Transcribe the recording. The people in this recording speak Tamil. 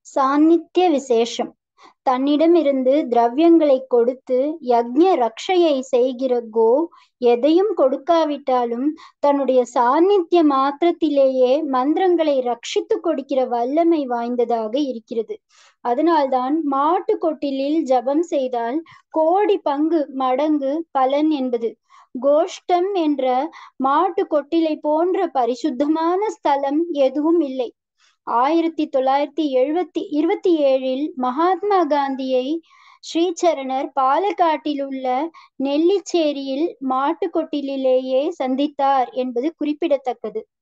சாநித்திய விசேஷம் தன்னிடமிருந்து திரவியங்களை கொடுத்து யக்ஞ ரக்ஷையை செய்கிற கோ எதையும் கொடுக்காவிட்டாலும் தன்னுடைய சாநித்திய மாத்திரத்திலேயே மந்திரங்களை ரட்சித்து கொடுக்கிற வல்லமை வாய்ந்ததாக இருக்கிறது அதனால்தான் மாட்டு கொட்டிலில் ஜபம் செய்தால் கோடி பங்கு மடங்கு பலன் என்பது கோஷ்டம் என்ற மாட்டு கொட்டிலை போன்ற பரிசுத்தமான ஸ்தலம் எதுவும் இல்லை ஆயிரத்தி தொள்ளாயிரத்தி எழுபத்தி இருபத்தி ஏழில் மகாத்மா காந்தியை ஸ்ரீசரணர் பாலக்காட்டில் உள்ள நெல்லிச்சேரியில் மாட்டுக்கொட்டிலேயே சந்தித்தார் என்பது குறிப்பிடத்தக்கது